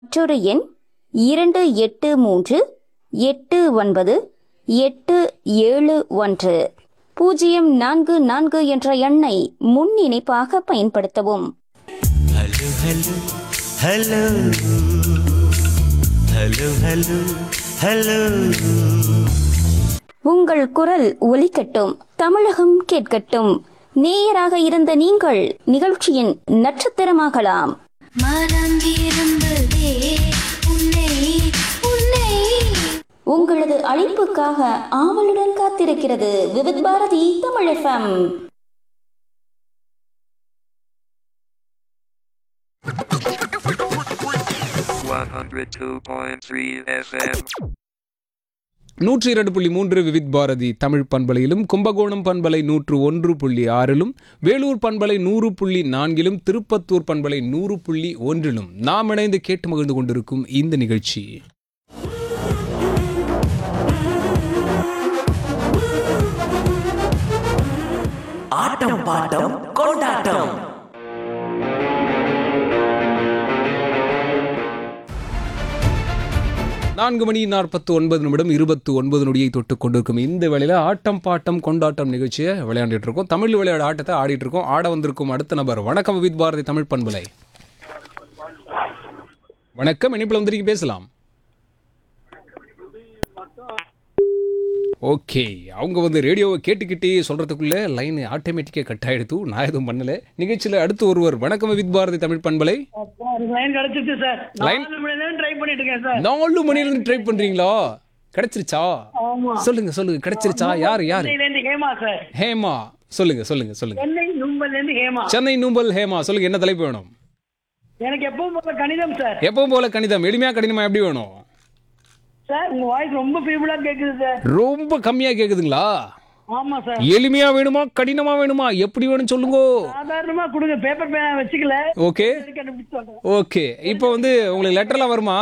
மற்றொரு எண் இரண்டு எட்டு மூன்று எட்டு ஒன்பது எட்டு ஏழு ஒன்று பூஜ்ஜியம் நான்கு நான்கு என்ற எண்ணை முன் இணைப்பாக பயன்படுத்தவும் Hello, hello, hello. Hello, hello, hello. உங்கள் குரல் ஒலிக்கட்டும் தமிழகம் கேட்கட்டும் நேயராக இருந்த நீங்கள் நிகழ்ச்சியின் நட்சத்திரமாகலாம் மறந்திருந்ததே உன்னை உன்னை உங்களது அழைப்புக்காக ஆவலுடன் காத்திருக்கிறது விவித் பாரதி தமிழ் எஃப்எம் 102.3 FM. நூற்றி இரண்டு புள்ளி மூன்று விவித் பாரதி தமிழ் பண்பலையிலும் கும்பகோணம் பண்பலை நூற்று ஒன்று புள்ளி ஆறிலும் வேலூர் பண்பலை நூறு புள்ளி நான்கிலும் திருப்பத்தூர் பண்பலை நூறு புள்ளி ஒன்றிலும் நாம் இணைந்து கேட்டு மகிழ்ந்து கொண்டிருக்கும் இந்த நிகழ்ச்சி ஆட்டம் பாட்டம் கொண்டாட்டம் நான்கு மணி நாற்பத்து ஒன்பது நிமிடம் இருபத்து ஒன்பது நொடியை தொட்டு கொண்டிருக்கும் இந்த வேளையில ஆட்டம் பாட்டம் கொண்டாட்டம் நிகழ்ச்சியை விளையாண்டுட்டு இருக்கோம் தமிழ் விளையாட ஆட்டத்தை ஆடிட்டு இருக்கோம் ஆட வந்திருக்கும் அடுத்த நபர் வணக்கம் விவித் பாரதி தமிழ் பண்பலை வணக்கம் இணைப்பில் வந்திருக்கீங்க பேசலாம் ஓகே அவங்க வந்து ரேடியோவை கேட்டுக்கிட்டே சொல்றதுக்குள்ள லைன் ஆட்டோமேட்டிக்காக கட் ஆயிடுத்து நான் எதுவும் பண்ணல நிகழ்ச்சியில் அடுத்து ஒருவர் வணக்கம் வித் பாரதி தமிழ் பண்பலை லைன் கிடைச்சிருச்சு சார் Line- நாலு மணி நேரம் ட்ரை பண்ணிட்டு இருக்கேன் சார் நாலு மணில இருந்து ட்ரை பண்றீங்களா கிடைச்சிருச்சா ஆமா சொல்லுங்க சொல்லுங்க கிடைச்சிருச்சா யாரு யாரு சென்னையில இருந்து ஹேமா சார் ஹேமா சொல்லுங்க சொல்லுங்க சொல்லுங்க சென்னை நும்பல்ல இருந்து ஹேமா சென்னை நூம்பல் ஹேமா சொல்லுங்க என்ன தலைப்பு வேணும் எனக்கு எப்பவும் போல கணிதம் சார் எப்பவும் போல கணிதம் எளிமையா கடினமா எப்படி வேணும் சார் உங்க வாய்ஸ் ரொம்ப ஃபீபிளா கேக்குது சார் ரொம்ப கம்மியா கேக்குதுங்களா ஆமா சார் எளிமையா வேணுமா கடினமா வேணுமா எப்படி வேணும் சொல்லுங்க சாதாரணமா கொடுங்க பேப்பர் பேனா வச்சுக்கல ஓகே கண்டுபிடிச்சு சொல்றேன் ஓகே இப்போ வந்து உங்களுக்கு லெட்டர்லாம் வருமா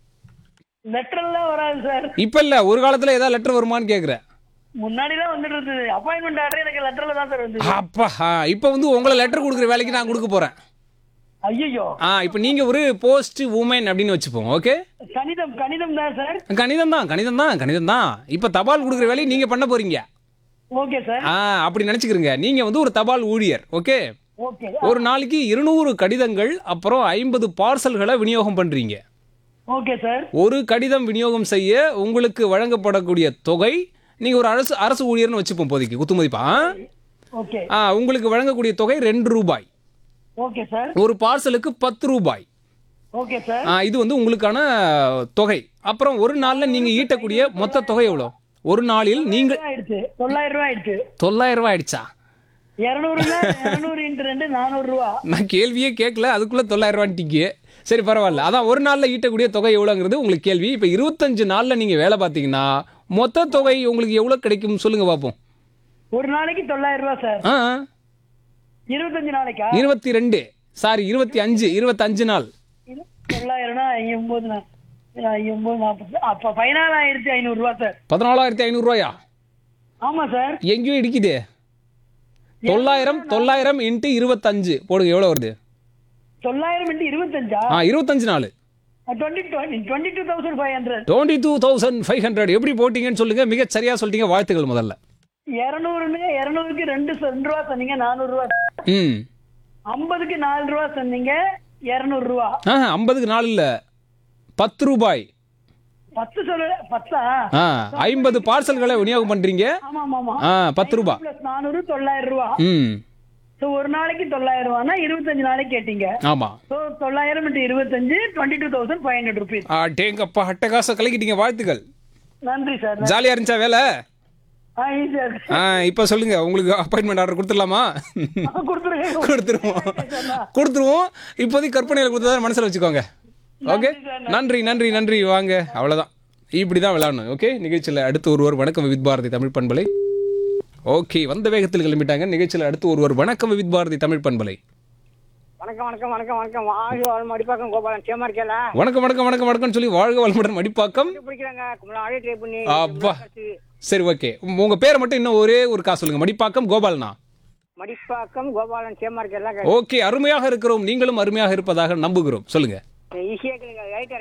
லெட்டர் எல்லாம் வராது சார் இப்ப இல்ல ஒரு காலத்துல ஏதாவது லெட்டர் வருமான்னு கேக்குறேன் முன்னாடி எல்லாம் வந்துட்டு இருந்தது அப்பாயின்மெண்ட் ஆர்டர் எனக்கு லெட்டர்ல தான் சார் வந்து அப்பா ஆ, இப்ப வந்து உங்களை லெட்டர் கொடுக்குற வேலைக்கு நான் கொடுக்க போறேன் ஐயோ ஆ இப்போ நீங்க ஒரு போஸ்ட் உமன் அப்படின்னு வச்சுப்போம் ஓகே கணிதம் கணிதம் தான் சார் கணிதம் தான் கணிதம் தான் கணிதம் தான் இப்ப தபால் கொடுக்குற வேலையை நீங்க பண்ண போறீங்க ஓகே சார் ஆ அப்படி நினைச்சுக்கிறீங்க நீங்க வந்து ஒரு தபால் ஊழியர் ஓகே ஓகே ஒரு நாளைக்கு இருநூறு கடிதங்கள் அப்புறம் ஐம்பது பார்சல்களை விநியோகம் பண்றீங்க ஓகே சார் ஒரு கடிதம் விநியோகம் செய்ய உங்களுக்கு வழங்கப்படக்கூடிய தொகை நீங்க ஒரு அரசு அரசு ஊழியர்னு வச்சுப்போம் போதைக்கு குத்துமதிப்பா ஓகே ஆ உங்களுக்கு வழங்கக்கூடிய தொகை ரெண்டு ரூபாய் ஓகே சார் ஒரு பார்சலுக்கு பத்து ரூபாய் ஓகே சார் ஆ, இது வந்து உங்களுக்கான தொகை அப்புறம் ஒரு நாள்ல நீங்க ஈட்டக்கூடிய மொத்த தொகை எவ்வளோ ஒரு நாளில் நீங்க ஆயிடுச்சு தொள்ளாயிரம் ரூபாய் ஆயிடுச்சு தொள்ளாயிரம் ரூபாய் ஆயிடுச்சா இருநூறுல இருநூறு இன்ட்டு ரெண்டு நானூறு ரூபா நான் கேள்வியே கேட்கல அதுக்குள்ள தொள்ளாயிரம் ரூபான்ட்டிங்க சரி பரவாயில்ல அதான் ஒரு நாள்ல ஈட்டக்கூடிய தொகை எவ்வளோங்கிறது உங்களுக்கு கேள்வி இப்போ இருபத்தஞ்சு நாள்ல நீங்க வேலை பார்த்தீங்கன்னா மொத்த தொகை உங்களுக்கு எவ்வளோ கிடைக்கும் சொல்லுங்க பார்ப்போம் ஒரு நாளைக்கு தொள்ளாயிரம் ரூபா சார் ஆ இருபத்தஞ்சு நாளைக்கா இருபத்தி ரெண்டு சாரி இருபத்தி அஞ்சு இருபத்தஞ்சு நாள் இது தொள்ளாயிரம்னா ஒன்பது நா- ஒன்பது நாற்பது அப்ப பதினாலாயிரத்தி ஐநூறு ரூபா சார் பதினாலாயிரத்தி ஐநூறுரூவாயா ஆமா சார் எங்கேயோ இடிக்குதே தொள்ளாயிரம் தொள்ளாயிரம் இன்ட்டு இருபத்தஞ்சு போடுங்க எவ்வளோ வருது தொள்ளாயிரம் இன்ட்டு இருபத்தஞ்சா ஆ இருபத்தஞ்சு நாள் twenty twenty two thousand five hundred twenty two thousand five hundred எப்படி போட்டீங்கன்னு சொல்லுங்க மிக சரியா சொல்லிட்டீங்க வாழ்த்துக்கள் முதல்ல இரநூறுன்னு இரநூறுக்கு ரெண்டு சொ- ரெண்டு ரூபா சொன்னீங்க நானூறு ரூபா ம் ஐம்பதுக்கு நாலு ரூபா சொன்னீங்க இருநூறு ரூபா ஆ ஐம்பதுக்கு நாள் இல்லை பத்து ரூபாய் பத்து சொல்ல பத்தா ஆ ஐம்பது பார்சல்களை விநியோகம் பண்றீங்க ஆமா ஆமா ஆமா ஆ பத்து ரூபாய் பிளஸ் நானூறு தொள்ளாயிரம் ரூபா ம் ஸோ ஒரு நாளைக்கு தொள்ளாயிரம் ரூபானா இருபத்தஞ்சு நாளைக்கு கேட்டீங்க ஆமா ஸோ தொள்ளாயிரம் இன்ட்டு இருபத்தஞ்சு twenty two thousand five hundred rupees டேங்கப்பா அட்டகாசம் கலக்கிட்டீங்க வாழ்த்துக்கள் நன்றி சார் ஜாலியா இருந்துச்சா வேலை ஆ ஈஸியா இருக்கு ஆ இப்போ சொல்லுங்க உங்களுக்கு அப்பாயின்மெண்ட் ஆர்டர் கொடுத்துடலாமா கொடுத்துருங்க கொடுத்துருவோம் கொடுத்துருவோம் இப்போதைக்கு கற்பனையில் கொடுத்ததா மனசில் வச்சுக்கோங்க ஓகே நன்றி நன்றி நன்றி வாங்க அவ்வளோதான் இப்படி தான் விளையாடணும் ஓகே நிகழ்ச்சியில் அடுத்து ஒருவர் வணக்கம் வித் பாரதி தமிழ் பண்பலை ஓகே வந்த வேகத்தில் கிளம்பிட்டாங்க நிகழ்ச்சியில் அடுத்து ஒருவர் வணக்கம் வித் பாரதி தமிழ் பண்பலை வணக்கம் வணக்கம் வணக்கம் வணக்கம் வாழ்க வாழ் மடிப்பாக்கம் கோபாலன் சேமா இருக்கேல வணக்கம் வணக்கம் வணக்கம் வணக்கம்னு சொல்லி வாழ்க வளமுடன் மடிப்பாக்கம் பிடிக்கிறாங்க கும்பலா ஆடியோ ட்ரை பண்ணி அப்பா சரி ஓகே உங்க பேரை மட்டும் இன்னும் ஒரே ஒரு காசு சொல்லுங்க மடிப்பாக்கம் கோபாலனா மடிப்பாக்கம் கோபாலன் சேமா இருக்கேல ஓகே அருமையாக இருக்கிறோம் நீங்களும் அருமையாக இருப்பதாக நம்புகிறோம் சொல்லுங்க ஈஸியாக இருக்குங்க ரைட்